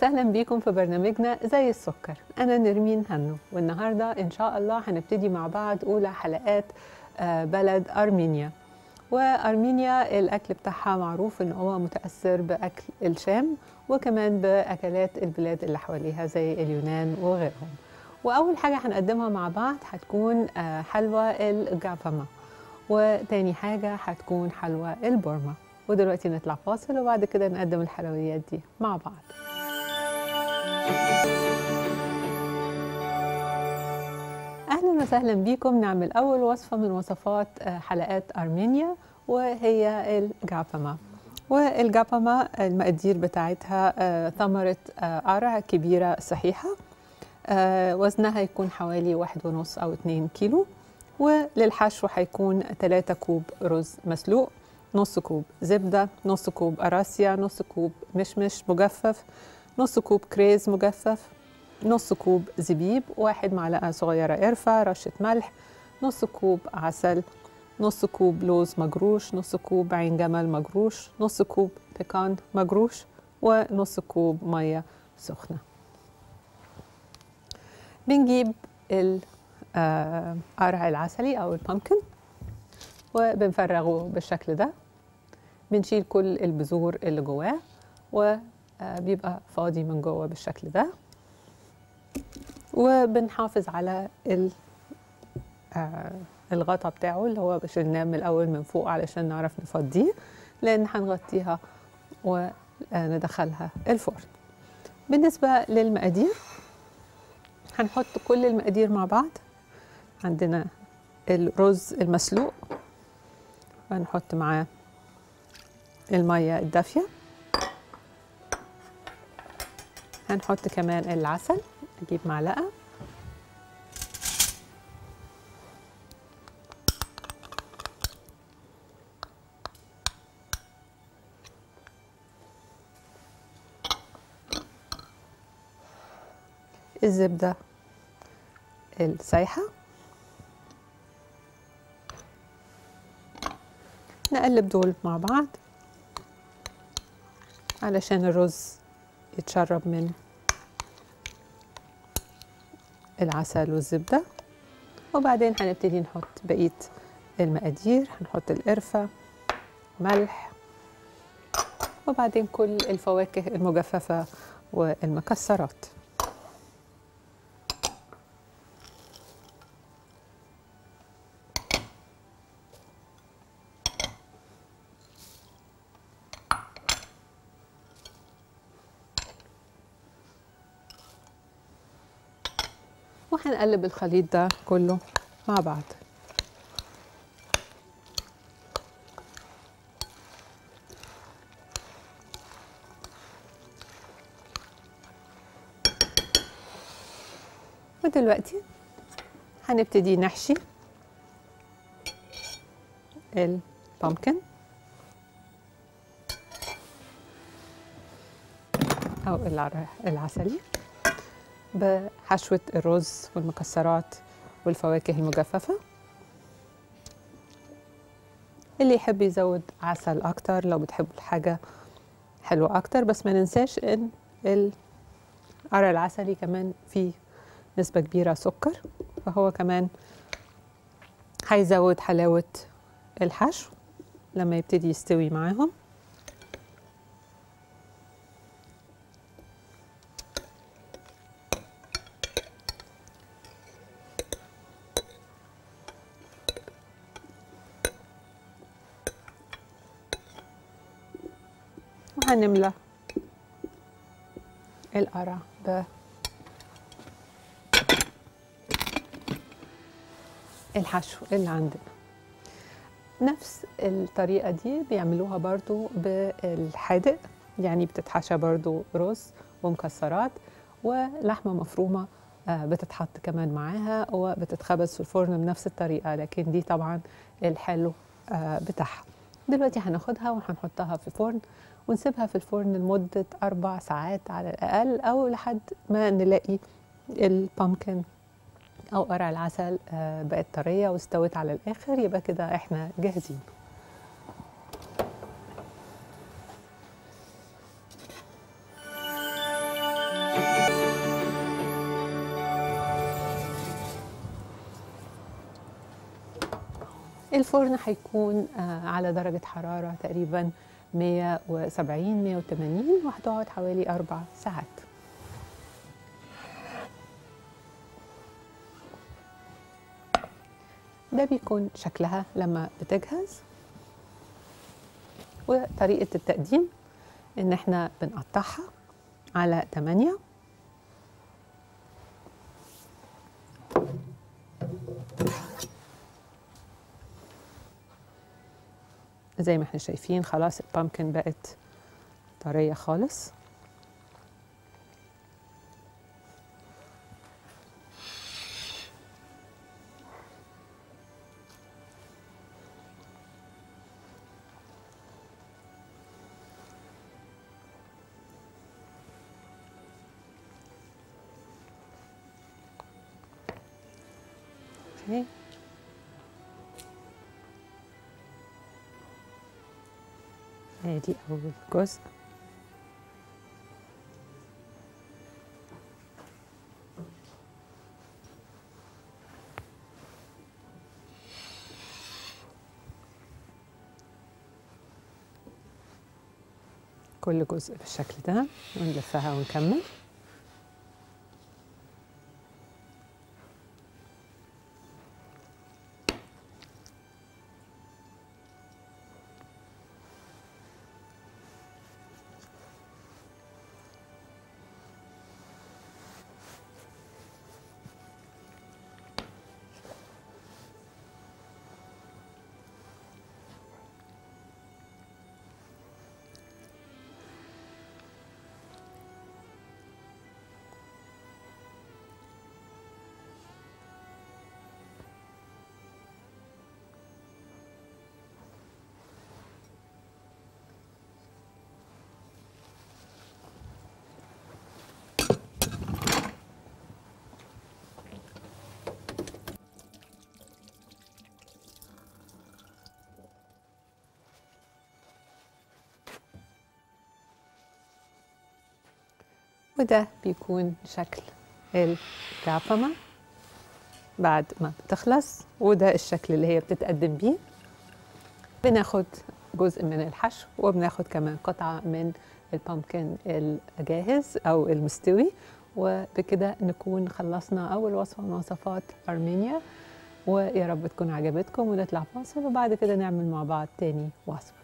وسهلا بيكم في برنامجنا زي السكر أنا نرمين هنو والنهاردة إن شاء الله هنبتدي مع بعض أولى حلقات آه، بلد أرمينيا وأرمينيا الأكل بتاعها معروف إن هو متأثر بأكل الشام وكمان بأكلات البلاد اللي حواليها زي اليونان وغيرهم وأول حاجة هنقدمها مع بعض هتكون آه، حلوى الجافما وتاني حاجة هتكون حلوى البورما ودلوقتي نطلع فاصل وبعد كده نقدم الحلويات دي مع بعض اهلا وسهلا بيكم نعمل اول وصفه من وصفات آه، حلقات ارمينيا وهي الجابما والجابما المقادير بتاعتها آه، ثمره آه، قرع كبيره صحيحه آه، وزنها يكون حوالي واحد ونص او اتنين كيلو وللحشو هيكون 3 كوب رز مسلوق نص كوب زبدة نص كوب قراصيا نص كوب مشمش مجفف نص كوب كريز مجفف نص كوب زبيب واحد معلقة صغيرة قرفة رشة ملح نص كوب عسل نص كوب لوز مجروش نص كوب عين جمل مجروش نص كوب بيكان مجروش ونص كوب مية سخنة بنجيب ال آه، قرع العسلي او البامكن وبنفرغه بالشكل ده بنشيل كل البذور اللي جواه وبيبقى فاضي من جوه بالشكل ده وبنحافظ على ال آه، الغطا بتاعه اللي هو شلناه من الاول من فوق علشان نعرف نفضيه لان هنغطيها وندخلها الفرن بالنسبه للمقادير هنحط كل المقادير مع بعض عندنا الرز المسلوق وهنحط معاه المية الدافية هنحط كمان العسل أجيب معلقة الزبدة السايحة نقلب دول مع بعض علشان الرز يتشرب من العسل والزبدة وبعدين هنبتدي نحط بقية المقادير هنحط القرفة ملح وبعدين كل الفواكه المجففة والمكسرات وهنقلب الخليط ده كله مع بعض ودلوقتي هنبتدي نحشي البامكن او العر- العسلي بحشوة الرز والمكسرات والفواكه المجففة اللي يحب يزود عسل أكتر لو بتحب الحاجة حلوة أكتر بس ما ننساش إن القرع العسلي كمان فيه نسبة كبيرة سكر فهو كمان هيزود حلاوة الحشو لما يبتدي يستوي معاهم وهنملى القرع ب الحشو اللي عندنا نفس الطريقة دي بيعملوها برضو بالحادق يعني بتتحشى برضو رز ومكسرات ولحمة مفرومة آه، بتتحط كمان معاها وبتتخبز في الفرن بنفس الطريقة لكن دي طبعا الحلو آه، بتاعها دلوقتي هناخدها وهنحطها في فرن ونسيبها في الفرن لمدة أربع ساعات على الأقل أو لحد ما نلاقي البامكن أو قرع العسل آه، بقت طرية واستوت على الآخر يبقى كده إحنا جاهزين الفرن هيكون آه، على درجة حرارة تقريبا 170 180 وهتقعد حوالي أربع ساعات ده بيكون شكلها لما بتجهز وطريقة التقديم إن إحنا بنقطعها على 8 زي ما احنا شايفين خلاص البامكن بقت طرية خالص اوكي ادي اول جزء كل جزء بالشكل ده ونلفها ونكمل وده بيكون شكل الجعفمة بعد ما بتخلص وده الشكل اللي هي بتتقدم بيه بناخد جزء من الحشو وبناخد كمان قطعة من البامكن الجاهز أو المستوي وبكده نكون خلصنا أول وصفة من وصفات أرمينيا ويا رب تكون عجبتكم ونطلع فاصل وبعد كده نعمل مع بعض تاني وصفة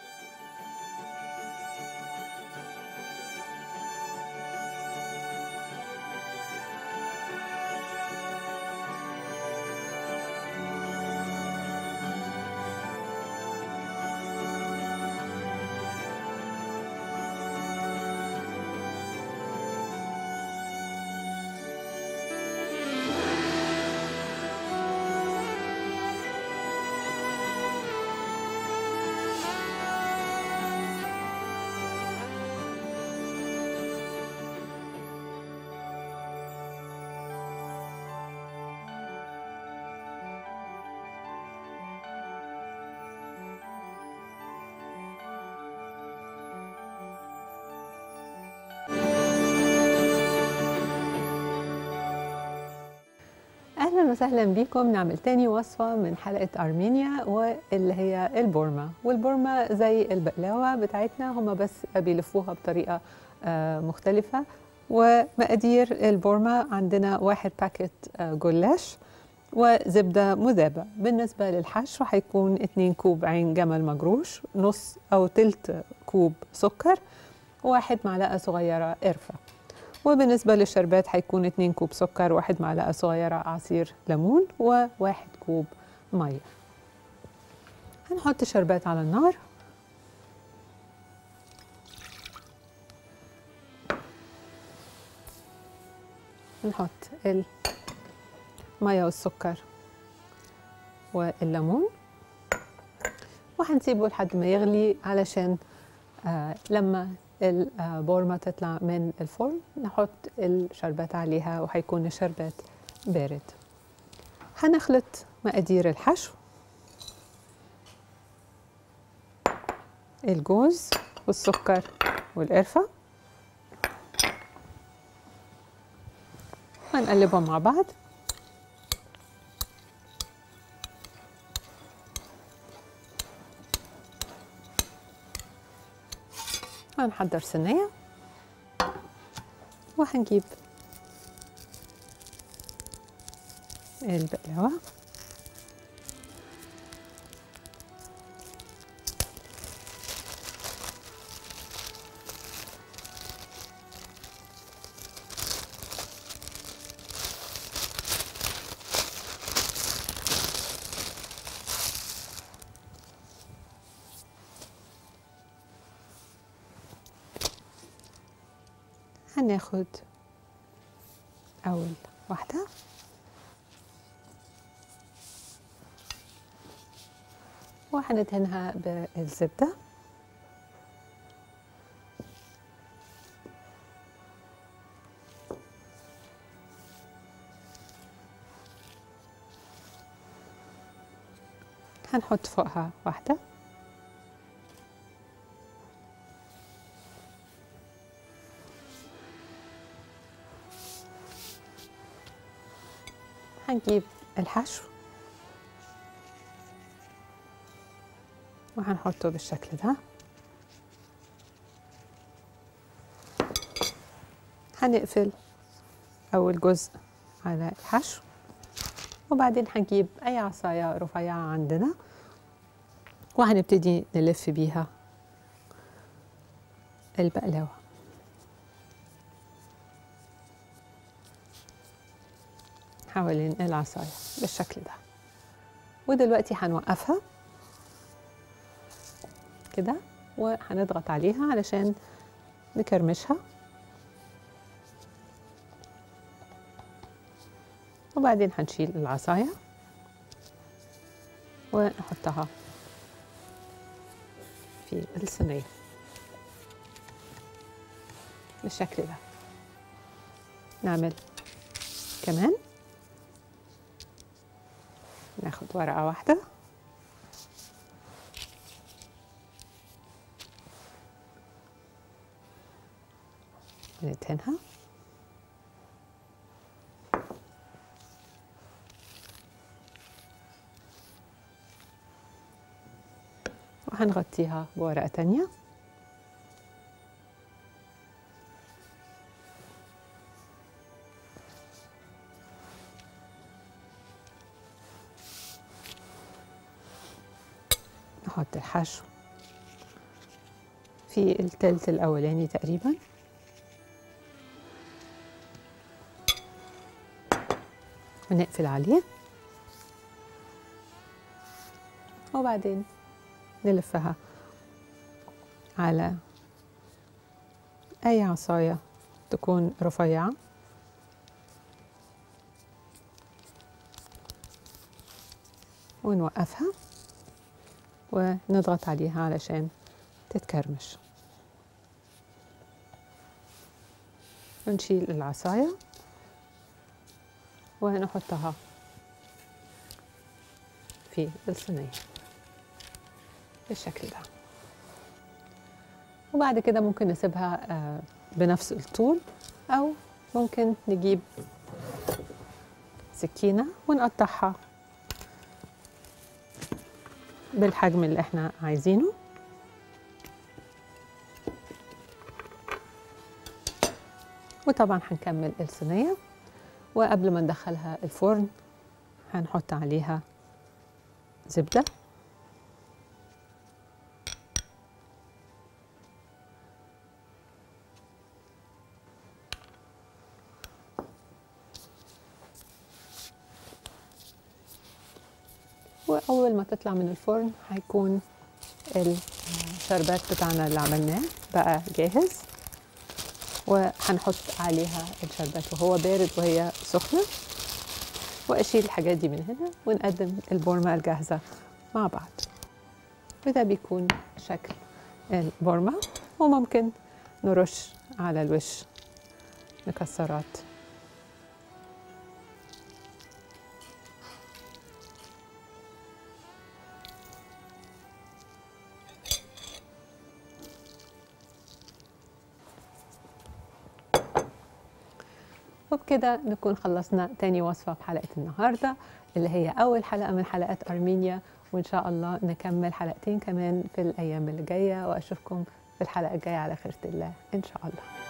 اهلا وسهلا بيكم نعمل تاني وصفه من حلقه ارمينيا واللي هي البورما والبورما زي البقلاوه بتاعتنا هما بس بيلفوها بطريقه آه، مختلفه ومقادير البورما عندنا واحد باكت آه، جلاش وزبده مذابه بالنسبه للحشو هيكون 2 كوب عين جمل مجروش نص او تلت كوب سكر وواحد معلقه صغيره قرفه وبالنسبة للشربات هيكون 2 كوب سكر واحد معلقة صغيرة عصير ليمون وواحد كوب مية هنحط الشربات على النار نحط المية والسكر والليمون وهنسيبه لحد ما يغلي علشان آه لما البورمة تطلع من الفرن نحط الشربات عليها وهيكون الشربات بارد هنخلط مقادير الحشو الجوز والسكر والقرفة هنقلبهم مع بعض هنحضر صينية وهنجيب البقلاوة هناخد أول واحدة وهندهنها بالزبدة هنحط فوقها واحدة هنجيب الحشو وهنحطه بالشكل ده هنقفل أول جزء على الحشو وبعدين هنجيب أي عصاية رفيعة عندنا وهنبتدي نلف بيها البقلاوة حوالين العصاية بالشكل ده ودلوقتي هنوقفها كده وهنضغط عليها علشان نكرمشها وبعدين هنشيل العصاية ونحطها في الصينية بالشكل ده نعمل كمان ناخد ورقة واحدة ندهنها وهنغطيها بورقة تانية نحط الحشو في التلت الأولاني تقريبا ونقفل عليه وبعدين نلفها على أي عصاية تكون رفيعة ونوقفها ونضغط عليها علشان تتكرمش ونشيل العصاية ونحطها في الصينية بالشكل ده وبعد كده ممكن نسيبها آه، بنفس الطول أو ممكن نجيب سكينة ونقطعها بالحجم اللي احنا عايزينه وطبعا هنكمل الصينية وقبل ما ندخلها الفرن هنحط عليها زبدة وأول ما تطلع من الفرن هيكون الشربات بتاعنا اللي عملناه بقى جاهز وهنحط عليها الشربات وهو بارد وهي سخنة وأشيل الحاجات دي من هنا ونقدم البورمة الجاهزة مع بعض وده بيكون شكل البورمة وممكن نرش على الوش مكسرات وبكده نكون خلصنا تاني وصفة في حلقة النهاردة اللي هي أول حلقة من حلقات أرمينيا وإن شاء الله نكمل حلقتين كمان في الأيام اللي جاية وأشوفكم في الحلقه الجايه على خيره الله ان شاء الله